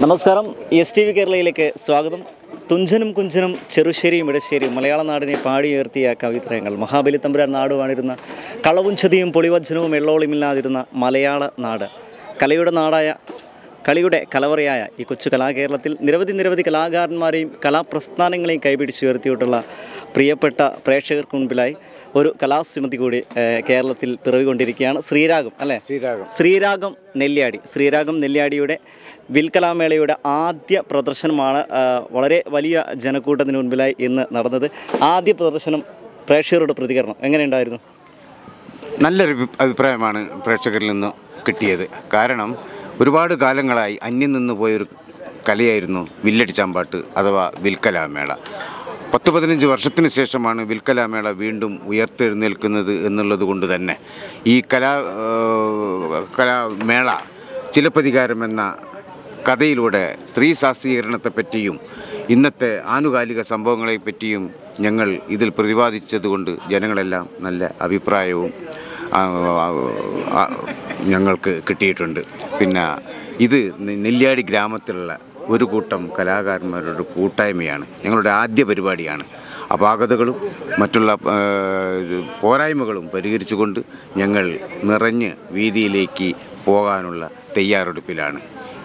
നമസ്കാരം S T V കേരളയിലേക്ക് സ്വാഗതം തുഞ്ചനും കുഞ്ചനും ചെറുശ്ശേരിയും ഇടശ്ശേരിയും മലയാള നാടിനെ പാടിയുയർത്തിയ കവിത്രയങ്ങൾ മഹാബലി തമ്പുരാൻ നാട് വാണിരുന്ന കളവും ചതിയും പൊളിവജ്ജനവും എള്ളോളിമില്ലാതിരുന്ന മലയാള നാട് കലയുടെ നാടായ കളിയുടെ കലവറയായ ഈ കൊച്ചു കലാകേരളത്തിൽ നിരവധി നിരവധി കലാകാരന്മാരെയും കലാപ്രസ്ഥാനങ്ങളെയും കൈപിടിച്ചുയർത്തിയിട്ടുള്ള പ്രിയപ്പെട്ട പ്രേക്ഷകർക്ക് മുൻപിലായി ഒരു കലാസമിതി കൂടി ഏഹ്, കേരളത്തിൽ പിറവികൊണ്ടിരിക്കുകയാണ് ശ്രീരാഗം അല്ലേ ശ്രീരാഗം ശ്രീരാഗം നെല്ലിയാടി ശ്രീരാഗം നെല്ലിയാടിയുടെ വിൽക്കലാമേളയുടെ ആദ്യ പ്രദർശനമാണ് ആ, വളരെ വലിയ ജനക്കൂട്ടത്തിന് മുൻപിലായി ഇന്ന് നടന്നത് ആദ്യ പ്രദർശനം പ്രേക്ഷകരുടെ പ്രതികരണം എങ്ങനെയുണ്ടായിരുന്നു നല്ലൊരു അഭി- അഭിപ്രായമാണ് പ്രേക്ഷകരിൽ നിന്ന് കിട്ടിയത് കാരണം ഒരുപാട് കാലങ്ങളായി അന്യം നിന്ന് പോയൊരു കലയായിരുന്നു വില്ലടിച്ചാമ്പാട്ട് അഥവാ വിൽക്കലാമേള പത്ത് പതിനഞ്ച് വർഷത്തിന് ശേഷമാണ് വിൽക്കലാമേള വീണ്ടും ഉയർത്തെഴുന്നേൽക്കുന്നത് എന്നുള്ളത് കൊണ്ട് തന്നെ ഈ കലാ ഏഹ്, കലാമേള ചിലപ്പതികാരം എന്ന കഥയിലൂടെ സ്ത്രീ ശാസ്ത്രീകരണത്തെപ്പറ്റിയും ഇന്നത്തെ ആനുകാലിക സംഭവങ്ങളെ പറ്റിയും ഞങ്ങൾ ഇതിൽ പ്രതിപാദിച്ചതുകൊണ്ട് ജനങ്ങളെല്ലാം നല്ല അഭിപ്രായവും ആ, ആ, ആ, ഞങ്ങൾക്ക് കിട്ടിയിട്ടുണ്ട് പിന്നെ ഇത് നെ- നെല്ലിയാടി ഗ്രാമത്തിലുള്ള ഒരു കൂട്ടം കലാകാരന്മാരുടെ ഒരു കൂട്ടായ്മയാണ് ഞങ്ങളുടെ ആദ്യ പരിപാടിയാണ് അപാകതകളും മറ്റുള്ള ആ, ഇത് പോരായ്മകളും പരിഹരിച്ചുകൊണ്ട് ഞങ്ങൾ നിറഞ്ഞ് വീതിയിലേക്ക് പോകാനുള്ള തയ്യാറെടുപ്പിലാണ്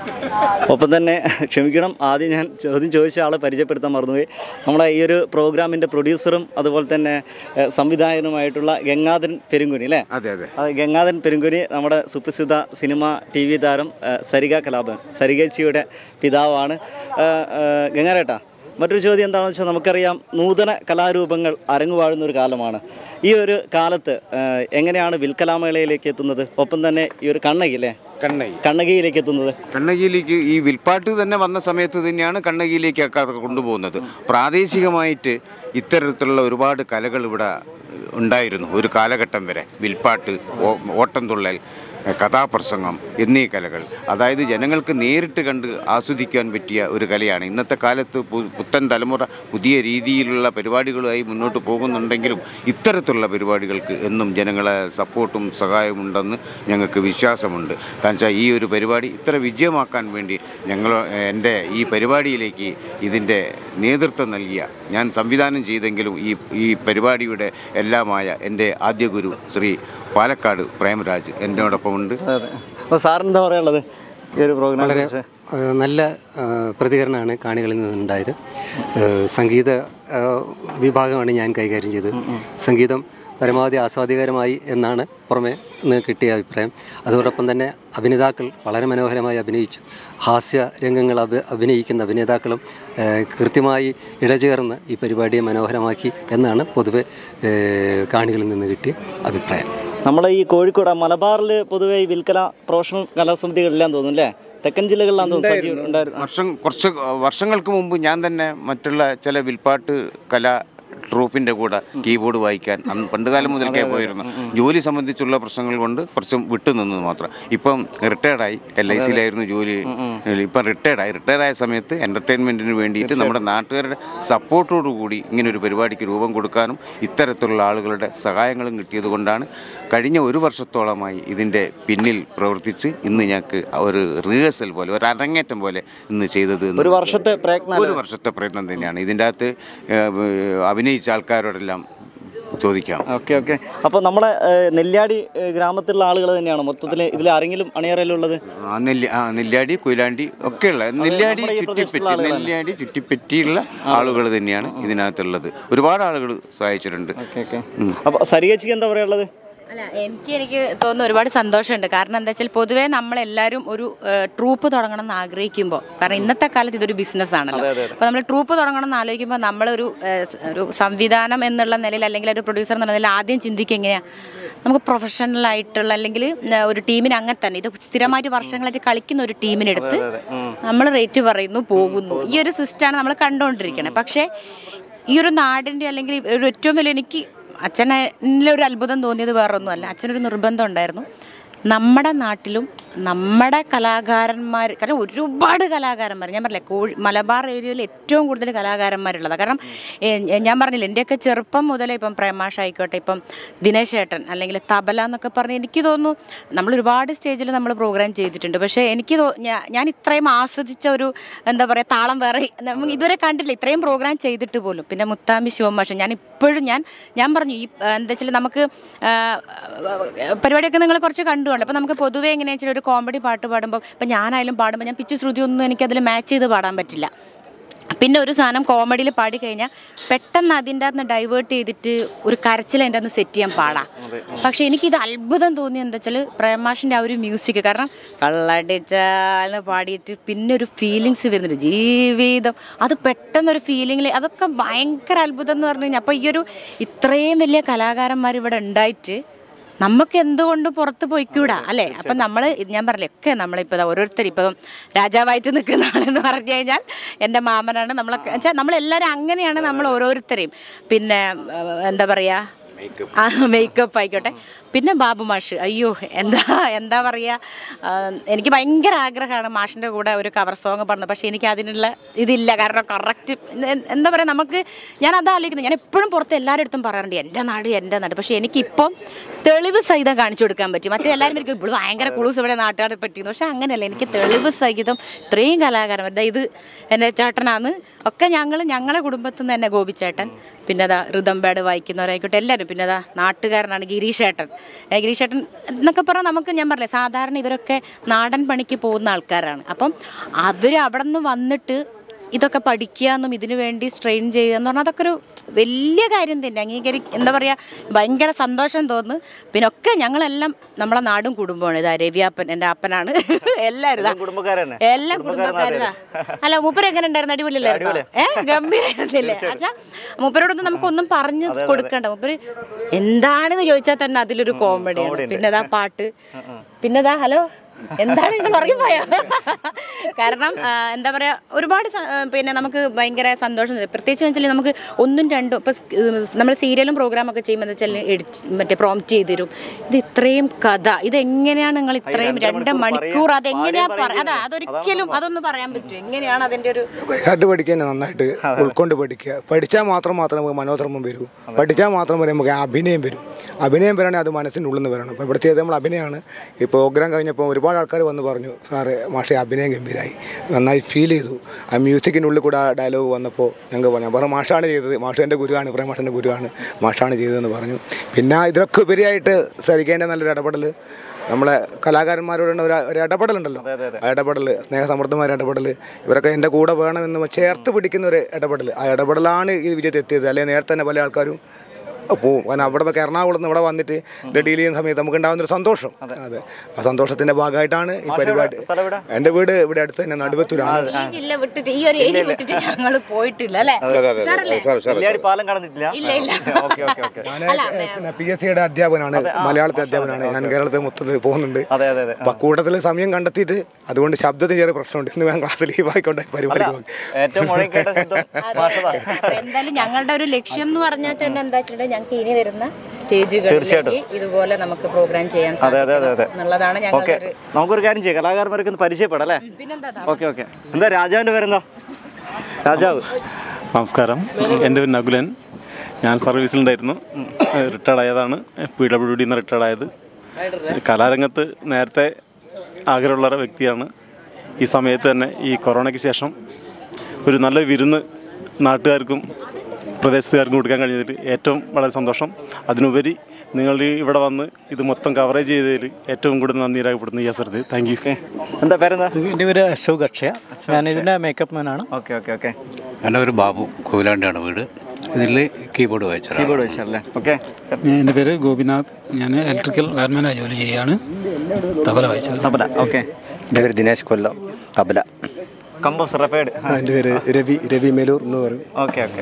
ഒപ്പം തന്നെ ക്ഷമിക്കണം ആദ്യം ഞാൻ ചോദ്യം ചോദിച്ച ആളെ പരിചയപ്പെടുത്താൻ മറന്നുപോയി നമ്മുടെ ഈ ഒരു പ്രോഗ്രാമിൻ്റെ പ്രൊഡ്യൂസറും അതുപോലെ തന്നെ ഏഹ്, സംവിധായകനുമായിട്ടുള്ള ഗംഗാധരൻ പെരുങ്കുനി അല്ലേ അതെ അതെ അത് ഗംഗാധരൻ പെരുങ്കുനി നമ്മുടെ സുപ്രസിദ്ധ സിനിമ ടി വി താരം ഏഹ്, സരിക കലാപൻ സരികച്ചിയുടെ പിതാവാണ് ഏഹ്, ഏഹ്, ഗംഗാരേട്ടാ മറ്റൊരു ചോദ്യം എന്താണെന്ന് വെച്ചാൽ നമുക്കറിയാം നൂതന കലാരൂപങ്ങൾ അരങ്ങുവാഴുന്ന ഒരു കാലമാണ് ഈ ഒരു കാലത്ത് ഏഹ്, എങ്ങനെയാണ് വിൽക്കലാമേളയിലേക്ക് എത്തുന്നത് ഒപ്പം തന്നെ ഈ ഒരു കണ്ണകി അല്ലേ കണ്ണകി കണ്ണകിയിലേക്ക് എത്തുന്നത് കണ്ണകിയിലേക്ക് ഈ വിൽപ്പാട്ട് തന്നെ വന്ന സമയത്ത് തന്നെയാണ് കണ്ണകിയിലേക്കൊക്കെ അത് കൊണ്ടുപോകുന്നത് പ്രാദേശികമായിട്ട് ഇത്തരത്തിലുള്ള ഒരുപാട് കലകൾ ഇവിടെ ഉണ്ടായിരുന്നു ഒരു കാലഘട്ടം വരെ വിൽപ്പാട്ട് ഓ- ഓട്ടംതുള്ളൽ കഥാപ്രസംഗം എന്നീ കലകൾ അതായത് ജനങ്ങൾക്ക് നേരിട്ട് കണ്ട് ആസ്വദിക്കാൻ പറ്റിയ ഒരു കലയാണ് ഇന്നത്തെ കാലത്ത് പു- പുത്തൻ തലമുറ പുതിയ രീതിയിലുള്ള പരിപാടികളുമായി മുന്നോട്ട് പോകുന്നുണ്ടെങ്കിലും ഇത്തരത്തിലുള്ള പരിപാടികൾക്ക് എന്നും ജനങ്ങളെ സപ്പോർട്ടും സഹായവും ഉണ്ടെന്ന് ഞങ്ങൾക്ക് വിശ്വാസമുണ്ട് കാരണം വെച്ചാൽ ഈ ഒരു പരിപാടി ഇത്ര വിജയമാക്കാൻ വേണ്ടി ഞങ്ങൾ എൻ്റെ ഈ പരിപാടിയിലേക്ക് ഇതിൻ്റെ നേതൃത്വം നൽകിയ ഞാൻ സംവിധാനം ചെയ്തെങ്കിലും ഈ ഈ പരിപാടിയുടെ എല്ലാമായ എൻ്റെ ആദ്യ ഗുരു ശ്രീ പാലക്കാട് പ്രേമരാജ് എന്നോടൊപ്പം ഉണ്ട് അതെ അപ്പോൾ സാറിന് എന്താ പറയാനുള്ളത് ഈ ഒരു പ്രോഗ്രാം വളരെ ഏഹ്, നല്ല ഏഹ്, പ്രതികരണമാണ് കാണികളിൽ നിന്നുണ്ടായത് ഏഹ്, സംഗീത ഏഹ്, വിഭാഗമാണ് ഞാൻ കൈകാര്യം ചെയ്തത് സംഗീതം പരമാവധി ആസ്വാദികരമായി എന്നാണ് പുറമെ നിന്ന് കിട്ടിയ അഭിപ്രായം അതോടൊപ്പം തന്നെ അഭിനേതാക്കൾ വളരെ മനോഹരമായി അഭിനയിച്ചു ഹാസ്യ രംഗങ്ങൾ അഭി അഭിനയിക്കുന്ന അഭിനേതാക്കളും ഏഹ്, കൃത്യമായി ഇഴചേർന്ന് ഈ പരിപാടിയെ മനോഹരമാക്കി എന്നാണ് പൊതുവെ ഏഹ്, കാണികളിൽ നിന്ന് കിട്ടിയ അഭിപ്രായം നമ്മളെ ഈ കോഴിക്കോട് മലബാറിൽ പൊതുവെ ഈ വിൽക്കല പ്രൊഫഷണൽ കലാസമിതികളിലാന്ന് തോന്നുന്നു അല്ലേ തെക്കൻ ജില്ലകളിലാന്ന് തോന്നുന്നു സജീവ് ഉണ്ടായിരുന്നു വർഷം കുറച്ച് വർഷങ്ങൾക്ക് മുമ്പ് ഞാൻ തന്നെ മറ്റുള്ള ചില വിൽപ്പാട്ട് കലാ ട്രൂപ്പിൻ്റെ കൂടെ കീബോർഡ് വായിക്കാൻ അന്ന് പണ്ടുകാലം മുതൽക്കേ പോയിരുന്നു ജോലി സംബന്ധിച്ചുള്ള പ്രശ്നങ്ങൾ കൊണ്ട് കുറച്ച് വിട്ടുനിന്നത് മാത്രം ഇപ്പം റിട്ടയർഡായി എൽ ഐ സിയിലായിരുന്നു ജോലി ഇപ്പം റിട്ടയർഡായി റിട്ടയർഡായ സമയത്ത് എൻ്റർടൈൻമെൻറ്റിന് വേണ്ടിയിട്ട് നമ്മുടെ നാട്ടുകാരുടെ സപ്പോർട്ടോടു കൂടി ഇങ്ങനെ ഒരു പരിപാടിക്ക് രൂപം കൊടുക്കാനും ഇത്തരത്തിലുള്ള ആളുകളുടെ സഹായങ്ങളും കിട്ടിയത് കൊണ്ടാണ് കഴിഞ്ഞ ഒരു വർഷത്തോളമായി ഇതിൻ്റെ പിന്നിൽ പ്രവർത്തിച്ച് ഇന്ന് ഞങ്ങൾക്ക് ഒരു റിഹേഴ്സൽ പോലെ ഒരു അരങ്ങേറ്റം പോലെ ഇന്ന് ചെയ്തത് എന്ന് ഒരു വർഷത്തെ പ്രയത്നം ഒരു വർഷത്തെ പ്രയത്നം തന്നെയാണ് ഇതിൻ്റെ അകത്ത് ഏഹ്, അഭിനയിച്ച ആൾക്കാരോടെല്ലാം ചോദിക്കാം ഓക്കെ ഓക്കെ അപ്പോൾ നമ്മുടെ ഏഹ്, നെല്ലിയാടി ഏഹ്, ഗ്രാമത്തിലുള്ള ആളുകൾ തന്നെയാണ് മൊത്തത്തിൽ ഇതിൽ ആരെങ്കിലും അണിയറയിലുള്ളത് ആ നെല്ലി ആ നെല്ലിയാടി കുയിലാണ്ടി ഒക്കെയുള്ള നെല്ലിയാടി നമ്മുടെ ഈ ചുറ്റിപ്പറ്റി പ്രദേശത്തുള്ള ആളുകളാണ്. നെല്ലിയാടി ചുറ്റിപ്പറ്റിയുള്ള ആളുകൾ തന്നെയാണ് ഇതിനകത്തുള്ളത് ഒരുപാട് ആളുകൾ സഹായിച്ചിട്ടുണ്ട് ഓക്കെ ഓക്കെ അപ്പോൾ സരികച്ചിക്ക് എന്താ പറയാനുള്ളത് അല്ല എനിക്ക് എനിക്ക് തോന്നുന്നു ഒരുപാട് സന്തോഷമുണ്ട് കാരണം എന്താ വെച്ചാൽ പൊതുവേ നമ്മളെല്ലാവരും ഒരു ട്രൂപ്പ് തുടങ്ങണം എന്ന് ആഗ്രഹിക്കുമ്പോൾ കാരണം ഇന്നത്തെ കാലത്ത് ഇതൊരു ബിസിനസ് ആണല്ലോ അപ്പോൾ നമ്മൾ ട്രൂപ്പ് തുടങ്ങണം എന്ന് ആലോചിക്കുമ്പോൾ നമ്മളൊരു ഏഹ്, സ് ഒരു സംവിധാനം എന്നുള്ള നിലയിൽ അല്ലെങ്കിൽ ഒരു പ്രൊഡ്യൂസർ എന്നുള്ള നിലയിൽ ആദ്യം ചിന്തിക്കുക എങ്ങനെയാണ് നമുക്ക് പ്രൊഫഷണൽ ആയിട്ടുള്ള അല്ലെങ്കിൽ ഏഹ്, ഒരു ടീമിന് അങ്ങനെ തന്നെ ഇത് സ്ഥിരമായിട്ട് വർഷങ്ങളായിട്ട് കളിക്കുന്ന ഒരു ടീമിനെടുത്ത് നമ്മൾ റേറ്റ് പറയുന്നു പോകുന്നു ഈ ഒരു സിസ്റ്റമാണ് നമ്മൾ കണ്ടുകൊണ്ടിരിക്കുന്നത് പക്ഷേ ഈ ഒരു നാടിൻ്റെ അല്ലെങ്കിൽ ഒരു ഏറ്റവും വലിയ എനിക്ക് അച്ഛനെ ഒരു അത്ഭുതം തോന്നിയത് വേറൊന്നുമല്ല അച്ഛനൊരു നിർബന്ധം ഉണ്ടായിരുന്നു നമ്മുടെ നാട്ടിലും നമ്മുടെ കലാകാരന്മാർ കാരണം ഒരുപാട് കലാകാരന്മാർ ഞാൻ പറഞ്ഞില്ലേ കോഴി മലബാർ ഏരിയയിൽ ഏറ്റവും കൂടുതൽ കലാകാരന്മാരുള്ളത് കാരണം ഏ, ഞാൻ പറഞ്ഞില്ല എൻ്റെയൊക്കെ ചെറുപ്പം മുതലേ ഇപ്പം പ്രേമാഷ് ആയിക്കോട്ടെ ഇപ്പം ദിനേശ് ഏട്ടൻ അല്ലെങ്കിൽ തബല എന്നൊക്കെ പറഞ്ഞ് എനിക്ക് തോന്നുന്നു നമ്മൾ ഒരുപാട് സ്റ്റേജിൽ നമ്മൾ പ്രോഗ്രാം ചെയ്തിട്ടുണ്ട് പക്ഷേ എനിക്ക് തോ- ഞാ- ഞാൻ ഇത്രയും ആസ്വദിച്ച ഒരു എന്താ പറയുക താളം വേറെ നമ്മൾ ഇതുവരെ കണ്ടില്ല ഇത്രയും പ്രോഗ്രാം ചെയ്തിട്ട് പോലും പിന്നെ മുത്താമ്പി ശിവമാഷൻ ഞാൻ ഇപ്പോഴും ഞാൻ ഞാൻ പറഞ്ഞു ഈ ആ, എന്താ വെച്ചാൽ നമുക്ക് ആ, പരിപാടിയൊക്കെ നിങ്ങൾ കുറച്ച് കണ്ടുകൊണ്ട് അപ്പോൾ നമുക്ക് പൊതുവേ എങ്ങനെയാണെന്ന് വെച്ചാൽ ഒരു കോമഡി പാട്ട് പാടുമ്പോൾ ഇപ്പം ഞാനായാലും പാടുമ്പോൾ ഞാൻ പിച്ച് ശ്രുതി ഒന്നും എനിക്കതിൽ മാച്ച് ചെയ്ത് പാടാൻ പറ്റില്ല പിന്നെ ഒരു സാധനം കോമഡിയിൽ പാടി കഴിഞ്ഞാൽ പെട്ടെന്ന് അതിൻ്റെ അകത്ത് ഡൈവേർട്ട് ചെയ്തിട്ട് ഒരു കരച്ചിൽ അതിൻ്റെ അകത്ത് സെറ്റ് ചെയ്യാൻ പാടാം പക്ഷേ എനിക്കിത് അത്ഭുതം തോന്നി എന്താ വെച്ചാൽ പ്രേമാഷിൻ്റെ ആ ഒരു മ്യൂസിക് കാരണം കള്ളടിച്ച എന്ന് പാടിയിട്ട് പിന്നെ ഒരു ഫീലിങ്സ് വരുന്നുണ്ട് ജീവിതം അത് പെട്ടെന്നൊരു ഫീലിങ്ങിൽ അതൊക്കെ ഭയങ്കര അത്ഭുതം എന്ന് പറഞ്ഞു കഴിഞ്ഞാൽ അപ്പോൾ ഈ ഒരു ഇത്രയും വലിയ കലാകാരന്മാർ ഇവിടെ ഉണ്ടായിട്ട് നമുക്ക് എന്തുകൊണ്ട് പുറത്ത് പോയിക്കൂടാ അല്ലേ അപ്പം നമ്മൾ ഞാൻ പറഞ്ഞില്ലേ ഒക്കെ നമ്മളിപ്പോൾ ഓരോരുത്തർ ഇപ്പം രാജാവായിട്ട് നിൽക്കുന്ന ആളെന്ന് പറഞ്ഞു കഴിഞ്ഞാൽ എൻ്റെ മാമനാണ് നമ്മളൊക്കെ വെച്ചാൽ നമ്മളെല്ലാവരും അങ്ങനെയാണ് നമ്മൾ ഓരോരുത്തരെയും പിന്നെ ആ, എന്താ പറയുക ആ മേക്കപ്പ് ആയിക്കോട്ടെ പിന്നെ ബാബു മാഷ് അയ്യോ എന്താ എന്താ പറയുക ആ, എനിക്ക് ഭയങ്കര ആഗ്രഹമാണ് മാഷിൻ്റെ കൂടെ ഒരു കവർ സോങ് പാടുന്നത് പക്ഷേ എനിക്ക് അതിനുള്ള ഇതില്ല കാരണം കറക്റ്റ് എന്താ പറയുക നമുക്ക് ഞാൻ അതാ ആലോചിക്കുന്നത് ഞാൻ എപ്പോഴും പുറത്ത് എല്ലാവരുടെ അടുത്തും പറയാറുണ്ട് എൻ്റെ നാട് എൻ്റെ നാട് പക്ഷേ എനിക്കിപ്പം തെളിവ് സഹിതം കാണിച്ചു കൊടുക്കാൻ പറ്റും മറ്റേ എല്ലാവരും എനിക്ക് ഇപ്പോൾ ഭയങ്കര കുളൂസ് ഇവിടെ നാട്ടുകാരെ പറ്റിയെന്ന് പക്ഷേ അങ്ങനെയല്ല എനിക്ക് തെളിവ് സഹിതം ഇത്രയും കലാകാരന്മാർ ദാ ഇത് എൻ്റെ ചേട്ടനാണ് ഒക്കെ ഞങ്ങൾ ഞങ്ങളെ കുടുംബത്തിൽ നിന്ന് തന്നെ ഗോപിച്ചേട്ടൻ പിന്നെ അതാ ഋതംബേഡ് വായിക്കുന്നവരായിക്കോട്ടെ എല്ലാവരും പിന്നെ അതാ നാട്ടുകാരനാണ് ഗിരീഷേട്ടൻ ഏ, ഗിരീഷേട്ടൻ എന്നൊക്കെ പറഞ്ഞാൽ നമുക്ക് ഞാൻ പറഞ്ഞില്ലേ സാധാരണ ഇവരൊക്കെ നാടൻ പണിക്ക് പോകുന്ന ആൾക്കാരാണ് അപ്പം അവർ അവിടെ നിന്ന് വന്നിട്ട് ഇതൊക്കെ പഠിക്കുക എന്നും ഇതിനു വേണ്ടി സ്ട്രെയിൻ ചെയ്യുക എന്ന് പറഞ്ഞാൽ അതൊക്കെ ഒരു വലിയ കാര്യം തന്നെ അംഗീകരി എന്താ പറയുക ഭയങ്കര സന്തോഷം തോന്നുന്നു പിന്നെ ഒക്കെ ഞങ്ങളെല്ലാം നമ്മളെ നാടും കുടുംബമാണ് ഇതാ രവിയാപ്പൻ എൻ്റെ അപ്പനാണ് എല്ലാവരും ഇതാ. കുടുംബക്കാരന്നെ എല്ലാം കുടുംബക്കാരുതാ അല്ല മൂപ്പര് എങ്ങനെ ഉണ്ടായിരുന്നു അടിപൊളിയല്ലായിരുന്നു ഏ ഗംഭീരല്ലേ അച്ഛാ മൂപ്പരോടൊന്നും നമുക്കൊന്നും പറഞ്ഞു കൊടുക്കണ്ട മൂപ്പര് എന്താണെന്ന് ചോദിച്ചാൽ തന്നെ അതിലൊരു കോമഡിയാണ് പിന്നെ അതാ പാട്ട് പിന്നെ അതാ ഹലോ എന്താണ് നിങ്ങൾ ഉറങ്ങിപ്പോയോ കാരണം ആ, എന്താ പറയാ ഒരുപാട് സ- ആ, പിന്നെ നമുക്ക് ഭയങ്കര സന്തോഷം തരും. പ്രത്യേകിച്ച് വെച്ചാൽ നമുക്ക് ഒന്നും രണ്ടും ഇപ്പൊ നമ്മൾ സീരിയലും പ്രോഗ്രാമൊക്കെ ചെയ്യുമ്പോൾ എന്താ വെച്ചാൽ എഡിറ്റ് മറ്റേ പ്രോംപ്റ്റ് ചെയ്ത് തരും ഇത് ഇത്രയും കഥ ഇതെങ്ങനെയാണ് നിങ്ങൾ ഇത്രയും രണ്ട് മണിക്കൂർ അതെങ്ങനെയാ പറ അതാ അതൊരിക്കലും അതൊന്ന് പറയാൻ പറ്റും എങ്ങനെയാണ് അതിന്റെ ഒരു കേട്ട് പഠിക്കാൻ നന്നായിട്ട് ഉൾക്കൊണ്ട് പഠിക്കുക പഠിച്ചാൽ മാത്രം മാത്രമേ നമുക്ക് മനോധർമ്മം വരൂ പഠിച്ചാൽ മാത്രം വരെ നമുക്ക് അഭിനയം വരും അഭിനയം വരാണെങ്കിൽ അത് മനസ്സിൻ്റെ ഉള്ളിൽ നിന്ന് വരണം ഇപ്പോൾ ഇവിടുത്തെ നമ്മൾ അഭിനയമാണ് ഈ പ്രോഗ്രാം കഴിഞ്ഞപ്പോൾ ഒരുപാട് ആൾക്കാർ വന്ന് പറഞ്ഞു സാറ് മാഷെ അഭിനയം ഗംഭീരമായി നന്നായി ഫീൽ ചെയ്തു ആ മ്യൂസിക്കിൻ്റെ ഉള്ളിൽ കൂടെ ആ ഡയലോഗ് വന്നപ്പോൾ ഞങ്ങൾക്ക് പറഞ്ഞു പറഞ്ഞു മാഷാണ് ചെയ്തത് മാഷ് എൻ്റെ ഗുരുവാണ് ഇബ്രാഹിം മാഷൻ്റെ ഗുരുവാണ് മാഷാണ് ചെയ്തതെന്ന് പറഞ്ഞു പിന്നെ ഇതിലൊക്കെ ഉപരിയായിട്ട് സരിക്കേണ്ട നല്ലൊരു ഇടപെടൽ നമ്മളെ കലാകാരന്മാരോടുള്ള ഒരു ഒരു ഇടപെടലുണ്ടല്ലോ ആ ഇടപെടൽ സ്നേഹസമൃദ്ധമായ ഇടപെടൽ ഇവരൊക്കെ എൻ്റെ കൂടെ വേണമെന്ന് ചേർത്ത് പിടിക്കുന്ന ഒരു ഇടപെടൽ ആ ഇടപെടലാണ് ഈ വിജയത്തിൽ എത്തിയത് അല്ലെങ്കിൽ നേരത്തെ തന്നെ പല ആൾക്കാരും പോവും കാരണം അവിടെ നിന്നൊക്കെ എറണാകുളത്ത് നിന്ന് ഇവിടെ വന്നിട്ട് ഇത് ഡീൽ ചെയ്യുന്ന സമയത്ത് നമുക്ക് ഉണ്ടാകുന്ന ഒരു സന്തോഷം അതെ ആ സന്തോഷത്തിന്റെ ഭാഗമായിട്ടാണ് ഈ പരിപാടി സ്ഥലം എവിടെ? എൻ്റെ വീട് ഇവിടെ അടുത്ത് തന്നെ നടുവത്തൂരാണ് ഈ ജില്ല വിട്ടിട്ട് ഈ ഒരു ഏരിയ വിട്ടിട്ട് ഞങ്ങൾ പോയിട്ടില്ല അല്ലേ ഉഷാറല്ലേ? കല്യാണി പാലം കടന്നിട്ടില്ല ഇല്ല ഇല്ല ഓക്കെ ഓക്കെ ഓക്കെ അല്ല പിന്നെ പി എസ് സിയുടെ അധ്യാപകനാണ് മലയാളത്തെ അധ്യാപകനാണ് ഞാൻ കേരളത്തിൽ മൊത്തത്തിൽ പോകുന്നുണ്ട് അതെ അതെ അതെ അപ്പൊ കൂട്ടത്തിൽ സമയം കണ്ടെത്തിയിട്ട് അതുകൊണ്ട് ശബ്ദത്തിന് ചെറിയ പ്രശ്നമുണ്ട് ഇന്ന് ഞാൻ ക്ലാസ് ലീവ് ആയിക്കൊണ്ട് പരിപാടിക്ക് പോകും ഏറ്റവും മുഴങ്ങി കേട്ട ശബ്ദം മാഷതാ അപ്പൊ എന്തായാലും ഞങ്ങളുടെ ഒരു ലക്ഷ്യം എന്ന് പറഞ്ഞാൽ തന്നെ എന്താ വെച്ചിട്ടുണ്ടെങ്കിൽ ഞങ്ങൾക്ക് ഇനി വരുന്ന സ്റ്റേജുകളിലേക്ക് ഇതുപോലെ നമുക്ക് പ്രോഗ്രാം ചെയ്യാൻ അതെ അതെ അതെ അതെ സാധിക്കണം എന്നുള്ളതാണ് ഓക്കെ ഞങ്ങളുടെ ഒരു നമുക്കൊരു കാര്യം ചെയ്യാം കലാകാരന്മാരൊക്കെ ഒന്ന് പരിചയപ്പെടാം അല്ലേ പിന്നെന്താ ഓക്കെ ഓക്കെ എന്താ രാജാവിന്റെ പേരെന്താ രാജാവ് നമസ്കാരം എൻ്റെ പേര് നകുലൻ ഞാൻ സർവീസിലുണ്ടായിരുന്നു റിട്ടയർഡ് ആയതാണ് പി ഡബ്ല്യു ഡിയിൽ നിന്ന് റിട്ടയർഡ് ആയത് കലാരംഗത്ത് നേരത്തെ ആഗ്രഹമുള്ള ഒരു വ്യക്തിയാണ് ഈ സമയത്ത് തന്നെ ഈ കൊറോണയ്ക്ക് ശേഷം ഒരു നല്ല വിരുന്ന് നാട്ടുകാർക്കും പ്രദേശത്തുകാർക്കും കൊടുക്കാൻ കഴിഞ്ഞതിൽ ഏറ്റവും വളരെ സന്തോഷം അതിനുപരി നിങ്ങൾ ഈ ഇവിടെ വന്ന് ഇത് മൊത്തം കവറേജ് ചെയ്തതിൽ ഏറ്റവും കൂടുതൽ നന്ദി രേഖപ്പെടുന്നു ഈ അവസരത്തിൽ താങ്ക് യു എന്താ പേരെന്താ എൻ്റെ പേര് അശോക് അക്ഷയ ഞാൻ ഇതിൻ്റെ മേക്കപ്പ് മാനാണ് ഓക്കെ ഓക്കെ ഓക്കെ എൻ്റെ ഒരു ബാബു കോവിലാണ്ടാണ് വീട് ഇതിൽ കീബോർഡ് വായിച്ചതാണ് കീബോർഡ് വെച്ചല്ലേ ഓക്കെ എൻ്റെ പേര് ഗോപിനാഥ് ഞാൻ ഇലക്ട്രിക്കൽ വയർമാനായി ജോലി ചെയ്യുകയാണ് തബല വായിച്ചത് തബല ഓക്കെ എൻ്റെ പേര് ദിനേശ് കൊല്ലം തബല കമ്പോസർ റെപ്പേഡ് എൻ്റെ പേര് രവി രവി മേലൂർ എന്ന് പറയും ഓക്കെ ഓക്കെ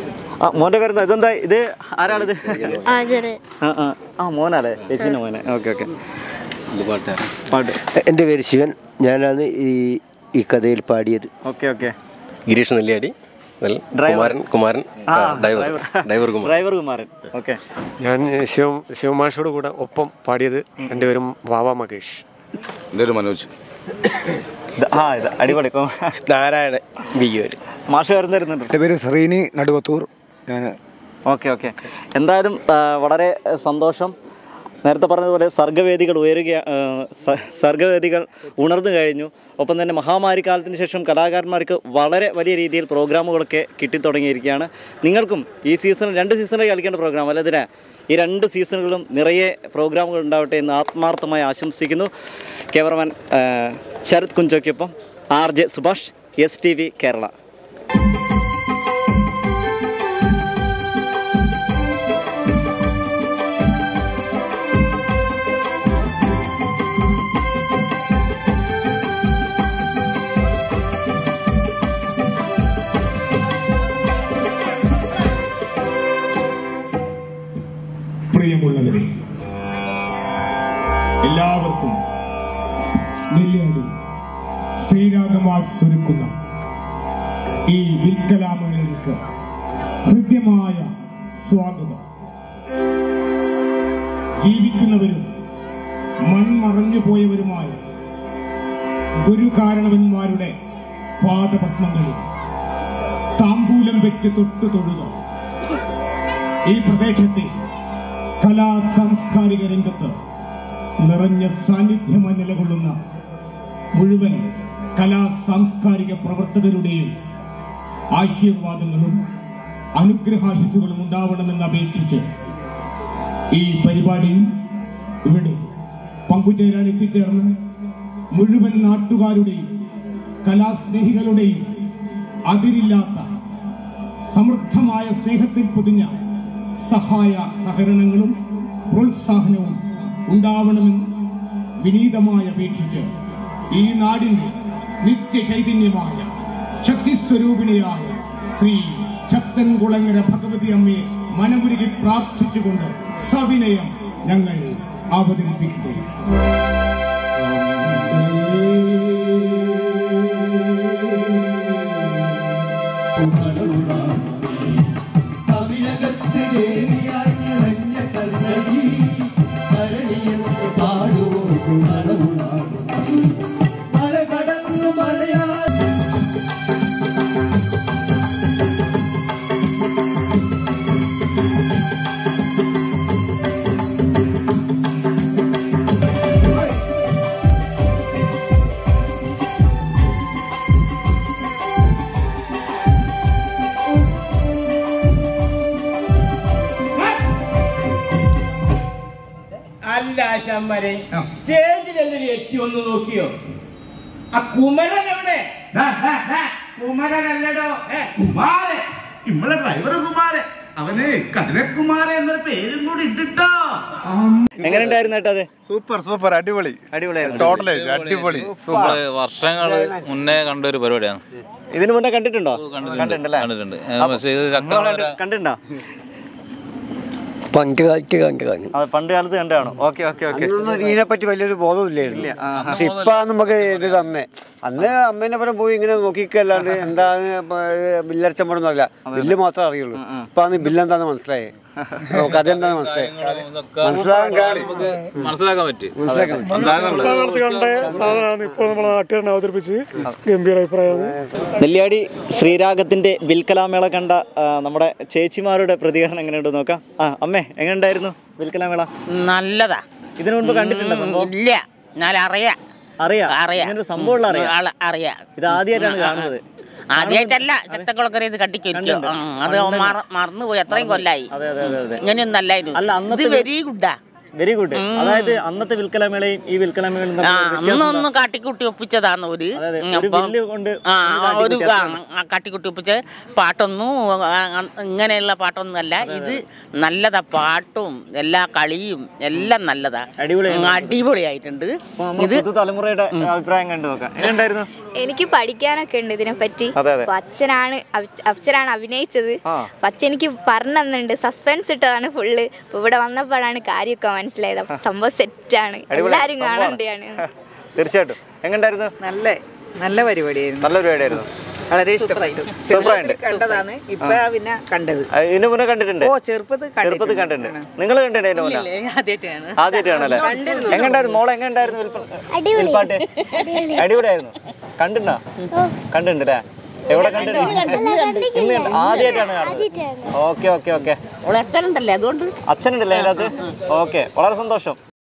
ആ മോൻ്റെ പേരെന്താ ഇതെന്താ ഇത് ആരാണിത് ആ ആ ആ മോനല്ലേ ചേച്ചീൻ്റെ മോനെ ഓക്കെ ഓക്കെ പാട്ട് എൻ്റെ പേര് ശിവൻ ഞാനാണ് ഈ ഈ കഥയിൽ പാടിയത് ഓക്കെ ഓക്കെ ഗിരീഷ് നെല്ലിയാടി ഇതിൽ ഡ്രൈവർ. കുമാരൻ കുമാരൻ ആ, ആ, driver driver Kumaran driver Kumaran okay ഞാൻ ശിവ ശിവമാഷോട് കൂടെ ഒപ്പം പാടിയത് രണ്ടുപേരും വാവ മകേഷ് എൻ്റെ ഒരു മനോജ് ആ ഇത് അടിപൊളി കോ- നാരായണൻ ബിയ്യൂര് മാഷ് വരുന്ന തരുന്നുണ്ട് എൻ്റെ പേര് ശ്രീനി നടുവത്തൂർ ഞാൻ ഓക്കെ ഓക്കെ എന്തായാലും ആ, വളരെ ആ, സന്തോഷം നേരത്തെ പറഞ്ഞതുപോലെ സർഗവേദികൾ ഉയരുക ആ, സ- സർഗവേദികൾ ഉണർന്നു കഴിഞ്ഞു ഒപ്പം തന്നെ മഹാമാരി കാലത്തിന് ശേഷം കലാകാരന്മാർക്ക് വളരെ വലിയ രീതിയിൽ പ്രോഗ്രാമുകളൊക്കെ കിട്ടിത്തുടങ്ങിയിരിക്കുകയാണ് നിങ്ങൾക്കും ഈ സീസണിൽ രണ്ട് സീസണിൽ കളിക്കേണ്ട പ്രോഗ്രാം അല്ല ഇതിന് ഈ രണ്ട് സീസണുകളും നിറയെ പ്രോഗ്രാമുകൾ ഉണ്ടാവട്ടെ എന്ന് ആത്മാർത്ഥമായി ആശംസിക്കുന്നു ക്യാമറമാൻ ആ, ശരത് കുഞ്ചോയ്ക്കൊപ്പം R J Subhash S T V Kerala പ്രിയമുള്ളവരെ എല്ലാവർക്കും നെല്ലിയാടി ശ്രീരാഗമാർട്സ് ഒരുക്കുന്ന ഈ വിൽക്കലാമങ്ങളിലേക്ക് ഹൃദ്യമായ സ്വാഗതം ജീവിക്കുന്നവരും മൺമറഞ്ഞു പോയവരുമായ ഗുരുകാരണവന്മാരുടെ പാദപത്മങ്ങളിൽ താമ്പൂലം വെച്ച് തൊട്ടു തൊഴുക ഈ പ്രദേശത്തെ കലാ സാംസ്കാരിക രംഗത്ത് നിറഞ്ഞ സാന്നിധ്യമായി നിലകൊള്ളുന്ന മുഴുവൻ കലാ സാംസ്കാരിക പ്രവർത്തകരുടെയും ആശീർവാദങ്ങളും അനുഗ്രഹാശിസുകളും ഉണ്ടാവണമെന്ന് അപേക്ഷിച്ച് ഈ പരിപാടിയിൽ ഇവിടെ പങ്കുചേരാൻ എത്തിച്ചേർന്ന് മുഴുവൻ നാട്ടുകാരുടെയും കലാസ്നേഹികളുടെയും അതിരില്ലാത്ത സമൃദ്ധമായ സ്നേഹത്തിൽ പൊതിഞ്ഞ സഹായ സഹകരണങ്ങളും പ്രോത്സാഹനവും ഉണ്ടാവണമെന്ന് വിനീതമായി അപേക്ഷിച്ച് ഈ നാടിന്റെ നിത്യ ചൈതന്യമായ ശക്തിസ്വരൂപിണിയായ ശ്രീ ശക്തൻകുളങ്ങര ഭഗവതി അമ്മയെ മനമുരുകി പ്രാർത്ഥിച്ചുകൊണ്ട് സവിനയം ഞങ്ങൾ അവതരിപ്പിക്കുകയാണ് അല്ല ആശാന്മാരെ സ്റ്റേജിൽ എന്തിനു എത്തി ഒന്ന് നോക്കിയോ ആ കുമരൻ എവിടെ ദാ, ദാ, ദാ, കുമരനല്ലടോ ഏ, കുമാരൻ നമ്മളെ ഡ്രൈവർ കുമാരൻ അവന് കതിരക്കുമാരൻ എന്നൊരു പേരും കൂടി ഇട്ടിട്ടോ എങ്ങനെയുണ്ടായിരുന്നു ഏട്ടാ അത് സൂപ്പർ സൂപ്പർ അടിപൊളി അടിപൊളിയായിരുന്നു ടോട്ടലായിട്ട് അടിപൊളി നമ്മള് വർഷങ്ങൾ മുന്നേ കണ്ട ഒരു പരിപാടിയാണ് ഇതിനു മുന്നേ കണ്ടിട്ടുണ്ടോ കണ്ടിട്ടുണ്ട് കണ്ടിട്ടുണ്ട് ഏ, പക്ഷേ ഇത് ശക്തമായ കണ്ടിട്ടുണ്ടോ പണ്ട് കാലത്ത് കണ്ടതാണ് അത് പണ്ട് കാലത്ത് കണ്ടാണോ ഓക്കെ ഓക്കെ ഓക്കെ അന്നൊന്നും ഇതിനെപ്പറ്റി വലിയൊരു ബോധമില്ലായിരുന്നു പക്ഷെ ഇപ്പൊ നമുക്ക് ഇത് തന്നെ അന്ന് അമ്മേനെ പുറം പോയി ഇങ്ങനെ നോക്കിക്കല്ലാണ്ട് എന്താണ് ബില്ലടച്ചമ്പടൊന്നുമല്ല ബില്ല് മാത്രമേ അറിയുള്ളൂ ഇപ്പൊ അന്ന് ബില്ലെന്താന്ന് മനസ്സിലായേ ഓ, കഥ എന്താന്ന് മനസ്സിലായേ മനസ്സിലാകാൻ കാരണം മനസ്സിലാക്കാൻ പറ്റി മനസ്സിലാക്കാൻ പറ്റി. കണ്ട സാധനമാണ് ഇപ്പോൾ നമ്മളെ നാട്ടുകാരനെ അവതരിപ്പിച്ച് ഗംഭീര അഭിപ്രായമാണ് നെല്ലിയാടി ശ്രീരാഗത്തിന്റെ വിൽക്കലാമേള കണ്ട ആ, നമ്മുടെ ചേച്ചിമാരുടെ പ്രതികരണം എങ്ങനെയുണ്ട് നോക്കാം ആ അമ്മേ എങ്ങനെയുണ്ടായിരുന്നു വിൽക്കലാമേള നല്ലതാ ഇതിനു മുൻപ് കണ്ടിട്ടുണ്ടോ സംഭവം ഇല്ല ഞാൻ അറിയാം അറിയാം അറിയാം ഇങ്ങനൊരു സംഭവമുള്ള അറിയാം ആള് അറിയാം ഇത് ആദ്യമായിട്ടാണ് കാണുന്നത് ആദ്യമായിട്ടല്ല ചത്തക്കുളക്കര ഇത് കട്ടിക്കൊരിക്കോ അത് മറ- മറന്നുപോയി അത്രയും കൊല്ലായി അതെ അതെ അതെ അതെ ഇങ്ങനെയൊന്നും അല്ലായിരുന്നു അല്ല ഇത് അന്നത്തെ വെരി ഗുഡാ വെരി ഗുഡ് അതായത് അന്നത്തെ വിൽക്കലാമേളയും ഈ വിൽക്കലാമേളയും തമ്മിൽ ആ ഒരു വ്യത്യാസം അന്നൊന്ന് എന്താ? കാട്ടിക്കുട്ടി ഒപ്പിച്ചതാണ് ഒരു അതെ, ഉം, ഒരു അപ്പം- ബില്ല് കൊണ്ട് ആ ഒരു ഒരു കാട്ടിക്കുട്ടി ആ, ആ, കാട്ടിക്കുട്ടി ഒപ്പിച്ച് പാട്ടൊന്നും ആ, ആ, ഇങ്ങനെയുള്ള പാട്ടൊന്നും അല്ല ഇത് നല്ലതാ പാട്ടും എല്ലാ കളിയും എല്ലാം നല്ലതാ അടിപൊളിയായി ഉം, അടിപൊളിയായിട്ടുണ്ട് അപ്പൊ നമുക്ക് പുതുതലമുറയുടെ അഭിപ്രായം കണ്ടു നോക്കാം എങ്ങനെയുണ്ടായിരുന്നു എനിക്ക് പഠിക്കാനൊക്കെ ഉണ്ട് ഇതിനെപ്പറ്റി അതെ, അതെ. അപ്പൊ അച്ഛനാണ് അഭി- അച്ഛനാണ് അഭിനയിച്ചത് ആ. അപ്പൊ അച്ഛൻ എനിക്ക് പറഞ്ഞു തന്നിട്ടുണ്ട് സസ്പെൻസ് ഇട്ടതാണ് ഫുള്ള് അപ്പൊ ഇവിടെ വന്നപ്പോഴാണ് കാര്യമൊക്കെ മനസ്സിലായത് അപ്പൊ സംഭവം സെറ്റാണ് അടിപൊളി എല്ലാരും സംഭവമാണ്. കാണേണ്ടതാണ് തീർച്ചയായിട്ടും എങ്ങനെയുണ്ടായിരുന്നു നല്ല നല്ല പരിപാടിയായിരുന്നു നല്ല പരിപാടിയായിരുന്നു വളരെ ഇഷ്ടപ്പെട്ടു സൂപ്പറായിട്ട്. ചെറുപ്പത്തിൽ കണ്ടതാണ് ഇപ്പഴാ പിന്നെ കണ്ടത് ആ, ഇതിന് മുന്നേ കണ്ടിട്ടുണ്ട് ഓ ചെറുപ്പത്തിൽ ചെറുപ്പത്തിൽ കണ്ടിട്ടുണ്ട് നിങ്ങൾ കണ്ടിട്ടുണ്ട് ഇതിന് മുന്നേ ആദ്യമായിട്ടാണ് ആദ്യമായിട്ടാണല്ലേ എങ്ങണ്ടായിരുന്നു മോളെ എങ്ങണ്ടായിരുന്നു വിൽപ്പാട്ട് അടിപൊളിയായിരുന്നു കണ്ടിട്ടുണ്ടോ കണ്ടിട്ടുണ്ടല്ലേ എവിടെ കണ്ടിട്ടുണ്ട് ഇന്ന് കണ്ടു. ആദ്യമായിട്ടാണ് കാണുന്നത് ഓക്കെ ഓക്കെ ഓക്കെ എത്തലുണ്ടല്ലേ അതുകൊണ്ട് അച്ഛനുണ്ടല്ലേ അതിനകത്ത് ഓക്കെ വളരെ സന്തോഷം